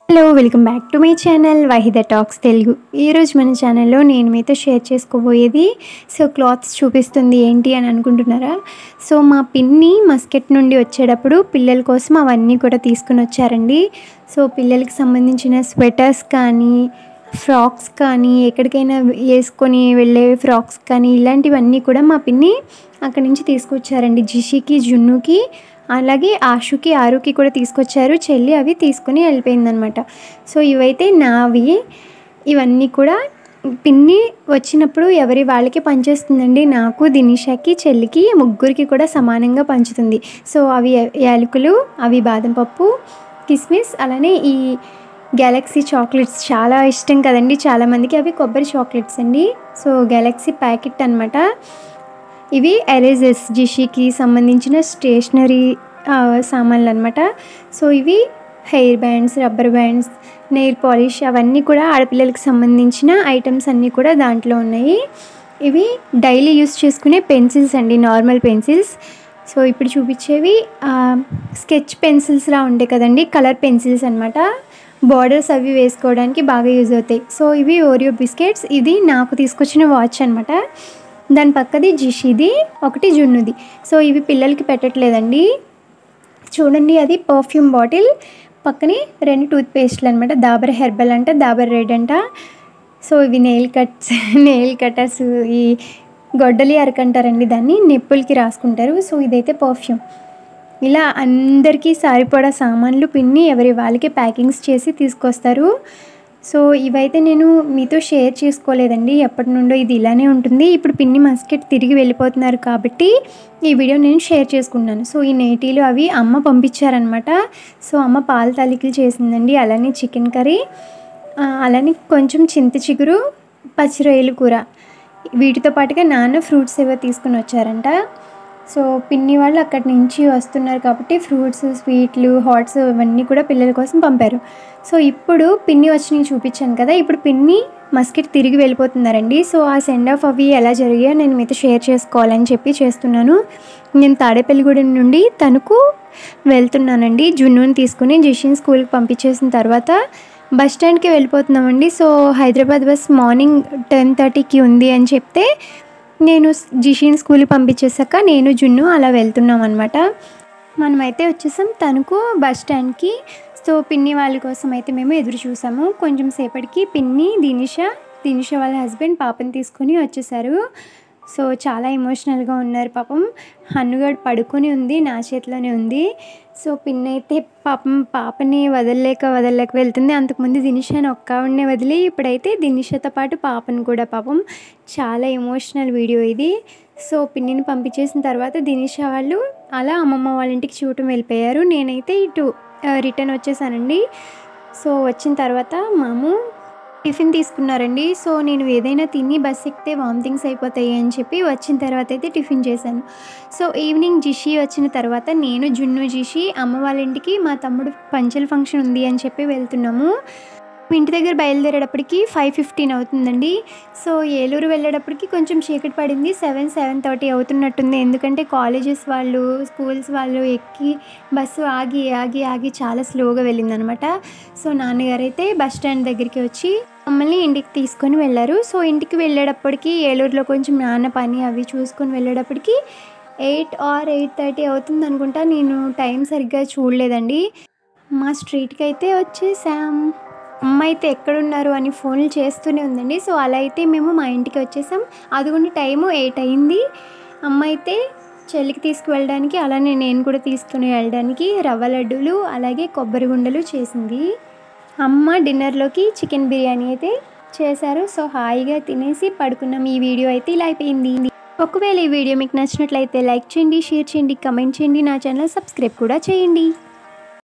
hello welcome back to my channel Vahida talks Telugu ఈరోజు మన ఛానల్లో నేను మీతో షేర్ చేసుకోబోయేది సో క్లాత్స్ చూపిస్తుంది ఏంటి అని అనుకుంటున్నారా సో మా పిన్ని మస్కెట్ నుండి వచ్చేటప్పుడు పిల్లల కోసం అవన్నీ కూడా తీసుకుని వచ్చారండి సో పిల్లలకి సంబంధించిన స్వెటర్స్ కానీ ఫ్రాక్స్ కానీ ఎక్కడికైనా వేసుకొని వెళ్ళే ఫ్రాక్స్ కానీ ఇలాంటివన్నీ కూడా మా పిన్ని అక్కడి నుంచి తీసుకొచ్చారండి జిషికి జున్నుకి అలాగే ఆషుకి ఆరుకి కూడా తీసుకొచ్చారు చెల్లి అవి తీసుకుని వెళ్ళిపోయిందనమాట సో ఇవైతే నావి ఇవన్నీ కూడా పిన్ని వచ్చినప్పుడు ఎవరి వాళ్ళకి పంచేస్తుందండి నాకు దినిషాకి చెల్లికి ముగ్గురికి కూడా సమానంగా పంచుతుంది సో అవి యాలకులు అవి బాదం పప్పు కిస్మిస్ అలానే ఈ గెలాక్సీ చాక్లెట్స్ చాలా ఇష్టం కదండి చాలామందికి అవి కొబ్బరి చాక్లెట్స్ అండి సో గెలాక్సీ ప్యాకెట్ అనమాట ఇవి ఎరేజర్స్ జిషికి సంబంధించిన స్టేషనరీ సామాన్లు అనమాట సో ఇవి hair bands rubber bands nail polish అవన్నీ కూడా ఆడపిల్లలకి సంబంధించిన ఐటమ్స్ అన్నీ కూడా దాంట్లో ఉన్నాయి ఇవి డైలీ యూస్ చేసుకునే పెన్సిల్స్ అండి నార్మల్ పెన్సిల్స్ సో ఇప్పుడు చూపించేవి స్కెచ్ పెన్సిల్స్లా ఉంటాయి కదండి కలర్ పెన్సిల్స్ అనమాట బార్డర్స్ అవి వేసుకోవడానికి బాగా యూజ్ అవుతాయి సో ఇవి ఓరియో బిస్కెట్స్ ఇది నాకు తీసుకొచ్చిన వాచ్ అనమాట దాని పక్కది జిషిది ఒకటి జున్నుది సో ఇవి పిల్లలకి పెట్టట్లేదండి చూడండి అది పర్ఫ్యూమ్ బాటిల్ పక్కనే రెండు టూత్ పేస్ట్లు అనమాట దాబర్ హెర్బల్ అంట దాబర్ రెడ్ అంట సో ఇవి నెయిల్ కట్స్ నెయిల్ కటర్స్ ఈ గొడ్డలి అరకంటారండి దాన్ని నిప్పులకి రాసుకుంటారు సో ఇదైతే పర్ఫ్యూమ్ ఇలా అందరికీ సరిపడా సామాన్లు పిన్ని ఎవరి వాళ్ళకి ప్యాకింగ్స్ చేసి తీసుకొస్తారు సో ఇవైతే నేను మీతో షేర్ చేసుకోలేదండి ఎప్పటి నుండో ఇది ఇలానే ఉంటుంది ఇప్పుడు పిన్ని మస్కెట్ తిరిగి వెళ్ళిపోతున్నారు కాబట్టి ఈ వీడియో నేను షేర్ చేసుకున్నాను సో ఈ నేటీలు అవి అమ్మ పంపించారనమాట సో అమ్మ పాల తాలికలు చేసిందండి అలానే చికెన్ కర్రీ అలానే కొంచెం చింత చిగురు పచ్చిరొయ్యలు కూర వీటితో పాటుగా నాన్న ఫ్రూట్స్ ఏవో తీసుకుని వచ్చారంట సో పిన్ని వాళ్ళు అక్కడి నుంచి వస్తున్నారు కాబట్టి ఫ్రూట్స్ స్వీట్లు హాట్స్ ఇవన్నీ కూడా పిల్లల కోసం పంపారు సో ఇప్పుడు పిన్ని వచ్చి చూపించాను కదా ఇప్పుడు పిన్ని మస్కెట్ తిరిగి వెళ్ళిపోతున్నారండి సో ఆ సెండ్ ఆఫ్ అవి ఎలా జరిగాయో నేను మీతో షేర్ చేసుకోవాలని చెప్పి చేస్తున్నాను నేను తాడేపల్లిగూడెం నుండి తణుకు వెళ్తున్నానండి జున్నుని తీసుకుని జిషిన్ స్కూల్కి పంపించేసిన తర్వాత బస్ స్టాండ్కి వెళ్ళిపోతున్నామండి so Hyderabad bus morning ten థర్టీకి ఉంది అని చెప్తే నేను జిషిన్ స్కూల్కి పంపించేసాక నేను జున్ను అలా వెళ్తున్నాం అనమాట మనమైతే వచ్చేసాం తణుకు బస్ స్టాండ్కి సో పిన్ని వాళ్ళ కోసం అయితే మేము ఎదురు చూసాము కొంచెం సేపటికి పిన్ని దినిష దినిష వాళ్ళ హస్బెండ్ పాపని తీసుకొని వచ్చేసారు సో చాలా ఎమోషనల్గా ఉన్నారు పాపం హన్నుగాడు పడుకొని ఉంది నా చేతిలోనే ఉంది సో పిన్ అయితే పాపం పాపని వదలలేక వదలలేక వెళ్తుంది అంతకుముందు దినిషాని ఒక్కడినే వదిలి ఇప్పుడైతే దినిషతో పాటు పాపను కూడా పాపం చాలా ఎమోషనల్ వీడియో ఇది సో పిన్నిని పంపించేసిన తర్వాత దినిష వాళ్ళు అలా అమ్మమ్మ వాళ్ళ ఇంటికి చూడటం వెళ్ళిపోయారు నేనైతే ఇటు రిటర్న్ వచ్చేసానండి సో వచ్చిన తర్వాత మాము టిఫిన్ తీసుకున్నారండి సో నేను ఏదైనా తిని బస్ ఎక్కితే వామిటింగ్స్ అయిపోతాయి అని చెప్పి వచ్చిన తర్వాత అయితే టిఫిన్ చేశాను సో ఈవినింగ్ జిషి వచ్చిన తర్వాత నేను జున్ను జిషి అమ్మ వాళ్ళ ఇంటికి మా తమ్ముడు పంచల్ ఫంక్షన్ ఉంది అని చెప్పి వెళ్తున్నాము ఇంటి దగ్గర బయలుదేరేటప్పటికి ఫైవ్ ఫిఫ్టీన్ అవుతుందండి సో ఏలూరు వెళ్ళేటప్పటికి కొంచెం చీకటి పడింది సెవెన్ సెవెన్ థర్టీ అవుతున్నట్టుంది ఎందుకంటే కాలేజెస్ వాళ్ళు స్కూల్స్ వాళ్ళు ఎక్కి బస్సు ఆగి ఆగి ఆగి చాలా స్లోగా వెళ్ళిందనమాట సో నాన్నగారు అయితే బస్ స్టాండ్ దగ్గరికి వచ్చి మమ్మల్ని ఇంటికి తీసుకొని వెళ్ళారు సో ఇంటికి వెళ్ళేటప్పటికి ఏలూరులో కొంచెం నాన్న పని అవి చూసుకొని వెళ్ళేటప్పటికి ఎయిట్ ఆర్ ఎయిట్ థర్టీ అవుతుంది అనుకుంటా నేను టైం సరిగ్గా చూడలేదండి మా స్ట్రీట్కి అయితే వచ్చేసాం అమ్మ అయితే ఎక్కడున్నారు అని ఫోన్లు చేస్తూనే ఉందండి సో అలా అయితే మేము మా ఇంటికి వచ్చేసాం అదిగుండి టైము ఎయిట్ అయింది అమ్మ అయితే చెల్లికి తీసుకువెళ్ళడానికి అలానే నేను కూడా తీసుకుని వెళ్ళడానికి రవ్వ లడ్డూలు అలాగే కొబ్బరి గుండలు చేసింది అమ్మ డిన్నర్లోకి చికెన్ బిర్యానీ అయితే చేశారు సో హాయిగా తినేసి పడుకున్నాం ఈ వీడియో అయితే ఇలా అయిపోయింది ఒకవేళ ఈ వీడియో మీకు నచ్చినట్లయితే లైక్ చేయండి షేర్ చేయండి కమెంట్ చేయండి నా ఛానల్ సబ్స్క్రైబ్ కూడా చేయండి